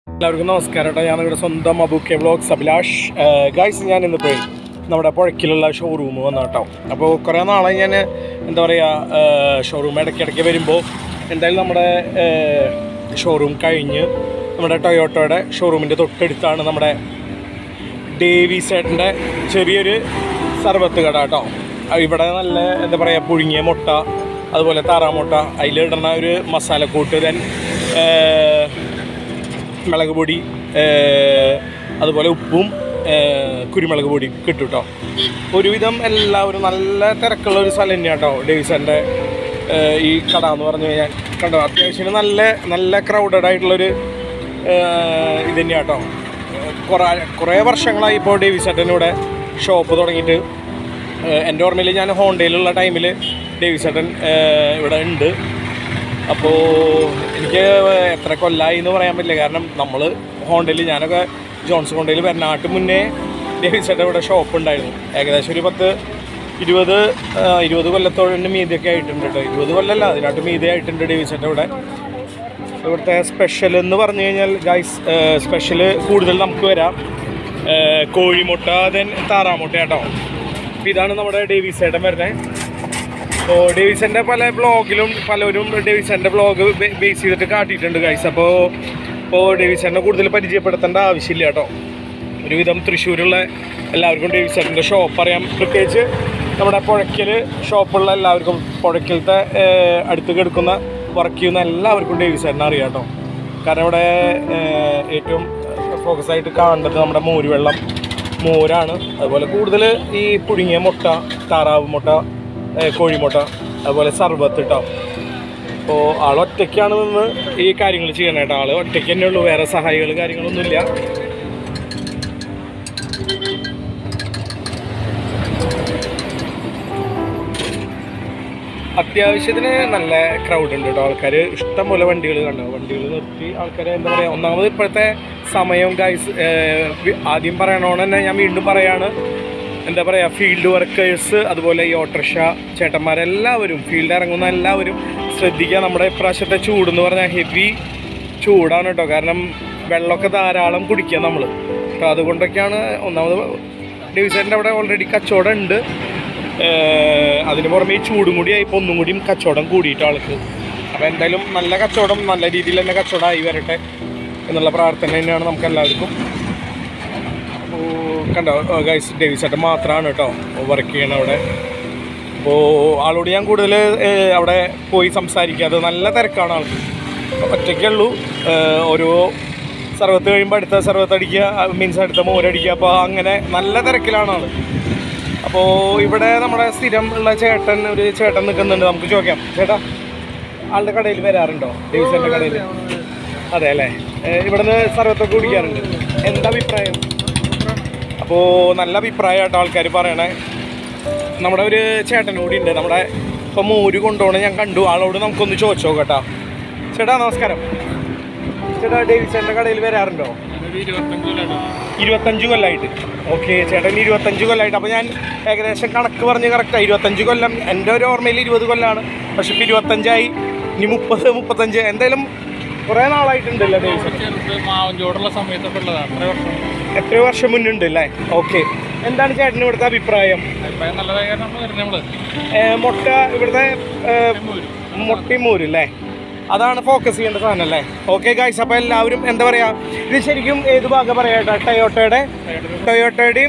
എല്ലാവർക്കും നമസ്കാരം കേട്ടോ ഞാൻ നിങ്ങളുടെ സ്വന്തം അബുക്കെ വ്ളോഗ്സ് അഭിലാഷ് ഗൈസ് ഞാൻ ഇന്ന് പോയി നമ്മുടെ പുഴക്കിലുള്ള ഷോറൂം വന്ന കേട്ടോ അപ്പോൾ കുറേ നാളായി ഞാൻ എന്താ പറയുക ഷോറൂം ഇടയ്ക്കിടയ്ക്ക് വരുമ്പോൾ എന്തായാലും നമ്മുടെ ഷോറൂം കഴിഞ്ഞ് നമ്മുടെ ടൊയോട്ടോയുടെ ഷോറൂമിൻ്റെ തൊട്ടടുത്താണ് നമ്മുടെ ഡേവി സേട്ടൻ്റെ ചെറിയൊരു സർബത്ത് കട കേട്ടോ ആ ഇവിടെ നല്ല എന്താ പറയുക പുഴുങ്ങിയ മുട്ട അതുപോലെ താറാമുട്ട അതിലിടുന്ന ഒരു മസാലക്കൂട്ട് ദെൻ മുളക് പൊടി ഏഹ്, അതുപോലെ ഉപ്പും ഏഹ്, കുരുമുളക് പൊടി കിട്ടും കേട്ടോ ഒരുവിധം എല്ലാവരും നല്ല തിരക്കുള്ള ഒരു സ്ഥലം തന്നെയാണ് കേട്ടോ ഡേവിസൻ്റെ ഈ കട എന്ന് പറഞ്ഞു കഴിഞ്ഞാൽ കണ്ടോ അത്യാവശ്യം നല്ല നല്ല ക്രൗഡഡ് ആയിട്ടുള്ളൊരു ഏഹ്, ഇത് തന്നെയാണ് കേട്ടോ കുറേ കുറേ വർഷങ്ങളായി ഇപ്പോൾ ഡേവിസേട്ടൻ ഇവിടെ ഷോപ്പ് തുടങ്ങിയിട്ട് ഏഹ്, എൻ്റെ ഓർമ്മയിൽ ഞാൻ ഹോണ്ടയിലുള്ള ടൈമിൽ ഡേവിസേട്ടൻ ഏഹ്, ഇവിടെ ഉണ്ട് അപ്പോൾ എനിക്ക് എത്ര കൊല്ലായി എന്ന് പറയാൻ പറ്റില്ല കാരണം നമ്മൾ ഹോണ്ടയിൽ ഞാനൊക്കെ ജോൺസൺ ഹോണ്ടയിൽ വരുന്നാട്ട് മുന്നേ ഡേവിസേട്ടൻ ഇവിടെ ഷോപ്പ് ഉണ്ടായിരുന്നു ഏകദേശം ഒരു പത്ത് ഇരുപത് ആ, ഇരുപത് കൊല്ലത്തോടെ മീതിയൊക്കെ ആയിട്ടുണ്ട് കേട്ടോ ഇരുപത് കൊല്ലമല്ല അതിനാട്ട് മീതി ആയിട്ടുണ്ട് ഡേവിസേട്ടൻ ഇവിടെ ഇവിടുത്തെ സ്പെഷ്യൽ എന്ന് പറഞ്ഞു കഴിഞ്ഞാൽ ഗൈസ് സ്പെഷ്യൽ കൂടുതൽ നമുക്ക് വരാം ഏഹ് കോഴിമുട്ട ദെൻ താറാമുട്ട കേട്ടോ അപ്പോൾ ഇതാണ് നമ്മുടെ ഡേവിസേട്ടൻ വരുന്നത് അപ്പോൾ ഡേവിസൻ്റെ പല ബ്ലോഗിലും പലരും ഡേവിസൻ്റെ ബ്ലോഗ് ബേസ് ചെയ്തിട്ട് കാട്ടിയിട്ടുണ്ട് ഗൈസ് അപ്പോൾ ഇപ്പോൾ ഡേവിസനെ കൂടുതൽ പരിചയപ്പെടുത്തേണ്ട ആവശ്യമില്ല കേട്ടോ ഒരുവിധം തൃശ്ശൂരുള്ള എല്ലാവർക്കും ഡേവിസൻ്റെ ഷോപ്പ് അറിയാം പ്രത്യേകിച്ച് നമ്മുടെ പുഴയ്ക്കൽ ഷോപ്പുള്ള എല്ലാവർക്കും പുഴയ്ക്കലത്തെ ഏഹ്, അടുത്ത് കിടക്കുന്ന വർക്ക് ചെയ്യുന്ന എല്ലാവർക്കും ഡേവിസേട്ടനെ അറിയാം കേട്ടോ കാരണം ഇവിടെ ഏഹ്, ഏറ്റവും ഫോക്കസ് ആയിട്ട് കാണേണ്ടത് നമ്മുടെ മോര് വെള്ളം മോരാണ് അതുപോലെ കൂടുതൽ ഈ പുഴുങ്ങിയ മുട്ട താറാവ് മുട്ട ഏഹ്, കോഴിമുട്ട അതുപോലെ സർബത്ത് കേട്ടോ അപ്പോൾ ആൾ ഒറ്റയ്ക്കാണ് നിന്ന് ഈ കാര്യങ്ങൾ ചെയ്യണേ കേട്ടോ ആൾ ഒറ്റയ്ക്ക് തന്നെ ഉള്ളൂ വേറെ സഹായികൾ കാര്യങ്ങളൊന്നുമില്ല അത്യാവശ്യത്തിന് നല്ല ക്രൗഡ് ഉണ്ട് കേട്ടോ ആൾക്കാർ ഇഷ്ടംപോലെ വണ്ടികൾ കണ്ടോ വണ്ടികൾ നിർത്തി ആൾക്കാർ എന്താ പറയുക ഒന്നാമത് ഇപ്പോഴത്തെ സമയം ഗൈസ് ആദ്യം പറയണോണ്ട് തന്നെ ഞാൻ വീണ്ടും പറയാണ് എന്താ പറയുക ഫീൽഡ് വർക്കേഴ്സ് അതുപോലെ ഈ ഓട്ടോറിക്ഷ ചേട്ടന്മാരെല്ലാവരും ഫീൽഡ് ഇറങ്ങുന്ന എല്ലാവരും ശ്രദ്ധിക്കുക നമ്മുടെ ഇപ്രാവശ്യത്തെ ചൂട് എന്ന് പറഞ്ഞാൽ ഹെവി ചൂടാണ് കേട്ടോ കാരണം വെള്ളമൊക്കെ ധാരാളം കുടിക്കുക നമ്മൾ അപ്പോൾ അതുകൊണ്ടൊക്കെയാണ് ഒന്നാമത് ഡിവിസൻ്റെ അവിടെ ഓൾറെഡി കച്ചവടം ഉണ്ട് ഏഹ് അതിന് പുറമെ ഈ ചൂടും കൂടി ആയപ്പോൾ ഒന്നും കൂടിയും കച്ചവടം കൂടിയിട്ട് ആൾക്ക് അപ്പോൾ എന്തായാലും നല്ല കച്ചവടം നല്ല രീതിയിൽ തന്നെ കച്ചവടം ആയി വരട്ടെ എന്നുള്ള പ്രാർത്ഥന തന്നെയാണ് നമുക്ക് എല്ലാവർക്കും അപ്പോൾ കണ്ടോ ഗൈസ് ഡേവിസേട്ടൻ മാത്രമാണ് കേട്ടോ വർക്ക് ചെയ്യണത് അവിടെ അപ്പോൾ ആളോട് ഞാൻ കൂടുതൽ ഏഹ്, അവിടെ പോയി സംസാരിക്കാതെ നല്ല തിരക്കാണ് ആൾക്ക് ഒറ്റയ്ക്കേ ഉള്ളൂ ഏഹ്, ഓരോ സർവത്ത് കഴിയുമ്പോൾ അടുത്ത സർവത്ത് അടിക്കുക മീൻസ് അടുത്ത മോരടിക്കുക അപ്പോൾ അങ്ങനെ നല്ല തിരക്കിലാണ് ആൾ അപ്പോൾ ഇവിടെ നമ്മുടെ സ്ഥിരം ഉള്ള ചേട്ടൻ ഒരു ചേട്ടൻ നിൽക്കുന്നുണ്ട് നമുക്ക് ചോദിക്കാം ചേട്ടാ ആളുടെ കടയിൽ വരാറുണ്ടോ ഡേവിസന്റെ കടയിൽ അതെ അല്ലേ ഏഹ്, ഇവിടുന്ന് സർവത്തൊക്കെ കുടിക്കാറുണ്ട് എന്താ അഭിപ്രായം അപ്പോൾ നല്ല അഭിപ്രായമായിട്ട് ആൾക്കാർ പറയണേ നമ്മുടെ ഒരു ചേട്ടൻ കൂടി ഉണ്ട് നമ്മുടെ ഇപ്പം മോര് കൊണ്ടുപോകണം ഞാൻ കണ്ടു ആളോട് നമുക്കൊന്ന് ചോദിച്ചു നോക്കട്ടാ ചേട്ടാ നമസ്കാരം ചേട്ടാ ഡേവിസന്റെ കടയിൽ വരാറുണ്ടോ ഇരുപത്തഞ്ച് കൊല്ലമായിട്ട് ഓക്കെ ചേട്ടൻ ഇരുപത്തഞ്ച് കൊല്ലമായിട്ട് അപ്പോൾ ഞാൻ ഏകദേശം കണക്ക് പറഞ്ഞ് കറക്റ്റാണ് ഇരുപത്തഞ്ച് കൊല്ലം എൻ്റെ ഒരു ഓർമ്മയിൽ ഇരുപത് കൊല്ലമാണ് പക്ഷെ ഇപ്പോൾ ഇരുപത്തഞ്ചായി ഇനി മുപ്പത് മുപ്പത്തഞ്ച് എന്തായാലും കുറേ നാളായിട്ടുണ്ടല്ലോ ഡേവിസൺ ചെറുത് മാവഞ്ചോടുള്ള സമയത്തൊക്കെ ഉള്ളതാണ് അത്ര വർഷം എത്രയോ വർഷം മുന്നുണ്ട് അല്ലേ ഓക്കെ എന്താണ് ചേട്ടന് ഇവിടുത്തെ അഭിപ്രായം അഭിപ്രായം നല്ലതായി കാരണം നമ്മൾ വരുന്നത് നമ്മള് ഏ, മുട്ട ഇവിടുത്തെ മുട്ടയും മോരും അല്ലേ അതാണ് ഫോക്കസ് ചെയ്യേണ്ട സാധനം അല്ലേ ഓക്കെ ഗായ്സ് അപ്പോൾ എല്ലാവരും എന്താ പറയുക ഇത് ശരിക്കും ഏത് ഭാഗം പറയാട്ടോ ടൊയോട്ടയുടെ ടൊയോട്ടയുടെയും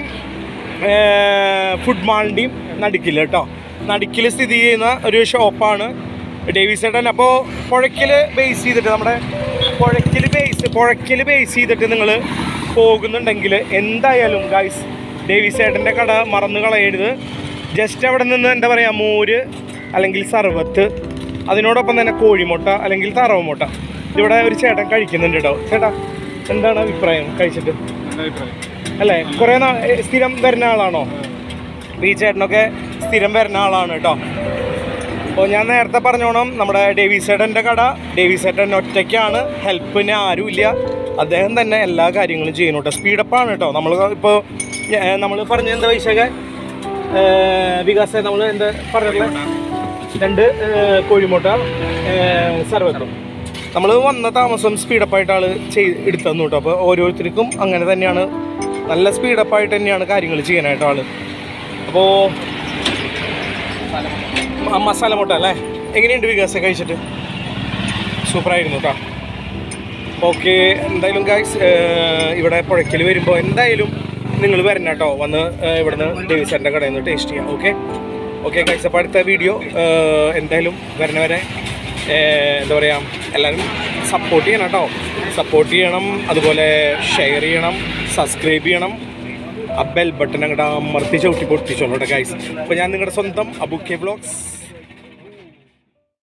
ഫുഡ് മാളിൻ്റെയും നടുക്കിൽ കേട്ടോ നടുക്കിൽ സ്ഥിതി ചെയ്യുന്ന ഒരു ഷോപ്പാണ് ഡേവിസേട്ടൻ അപ്പോൾ പുഴയ്ക്കൽ ബേസ് ചെയ്തിട്ട് നമ്മുടെ പുഴയ്ക്കൽ ബേസ് പുഴയ്ക്കൽ ബേസ് ചെയ്തിട്ട് നിങ്ങൾ പോകുന്നുണ്ടെങ്കിൽ എന്തായാലും ഗായ്സ് ഡേവിസേട്ടൻ്റെ കട മറന്നു കളയരുത് ജസ്റ്റ് അവിടെ നിന്ന് എന്താ പറയുക മോര് അല്ലെങ്കിൽ സർവത്ത് അതിനോടൊപ്പം തന്നെ കോഴിമുട്ട അല്ലെങ്കിൽ താറാവ് മുട്ട ഇവിടെ ഒരു ചേട്ടൻ കഴിക്കുന്നുണ്ട് കേട്ടോ ചേട്ടാ എന്താണ് അഭിപ്രായം കഴിച്ചിട്ട് നല്ല അഭിപ്രായം അല്ലേ കുറേ നാ ഏ, സ്ഥിരം വരുന്ന ആളാണോ ഈ ചേട്ടനൊക്കെ സ്ഥിരം വരുന്ന ആളാണ് കേട്ടോ അപ്പോൾ ഞാൻ നേരത്തെ പറഞ്ഞോണം നമ്മുടെ ഡേവിസേട്ടൻ്റെ കട ഡേവിസേട്ടൻ ഒറ്റയ്ക്കാണ് ഹെൽപ്പിന് ആരുമില്ല അദ്ദേഹം തന്നെ എല്ലാ കാര്യങ്ങളും ചെയ്യുന്നു കേട്ടോ സ്പീഡപ്പാണ് കേട്ടോ നമ്മൾ ഇപ്പോൾ നമ്മൾ പറഞ്ഞ എന്താ പൈസയൊക്കെ വികാസ നമ്മൾ എന്താ പറഞ്ഞിട്ടുള്ളത് രണ്ട് ഏ, കോഴിമുട്ട ഏ, സർവത്തും നമ്മൾ വന്ന താമസം സ്പീഡപ്പായിട്ട് ആൾ ചെയ് എടുത്തു തന്നു കേട്ടോ അപ്പോൾ ഓരോരുത്തർക്കും അങ്ങനെ തന്നെയാണ് നല്ല സ്പീഡപ്പായിട്ട് തന്നെയാണ് കാര്യങ്ങൾ ചെയ്യാനായിട്ട് ആൾ അപ്പോൾ മസാല മുട്ട അല്ലേ എങ്ങനെയുണ്ട് വികാസം കഴിച്ചിട്ട് സൂപ്പറായിരുന്നു കേട്ടോ ഓക്കെ എന്തായാലും ഗൈസ് ഇവിടെ പുഴയ്ക്കൽ വരുമ്പോൾ എന്തായാലും നിങ്ങൾ വരണം കേട്ടോ വന്ന് ഏഹ്, ഇവിടുന്ന് ഡേവിസറിൻ്റെ കടയിൽ നിന്ന് ടേസ്റ്റ് ചെയ്യാം ഓക്കെ ഓക്കെ ഗൈസ് അപ്പോൾ അടുത്ത വീഡിയോ എന്തായാലും വരണ വരെ ഏഹ്, എന്താ പറയുക എല്ലാവരും സപ്പോർട്ട് ചെയ്യണം കേട്ടോ സപ്പോർട്ട് ചെയ്യണം അതുപോലെ ഷെയർ ചെയ്യണം സബ്സ്ക്രൈബ് ചെയ്യണം ആ ബെൽ ബട്ടൺ അങ്ങോട്ട് അമർത്തി ചവിട്ടി പൊട്ടിച്ചോളൂ കേട്ടോ ഗൈസ് അപ്പോൾ ഞാൻ നിങ്ങളുടെ സ്വന്തം അബു കെ വ്ളോഗ്സ്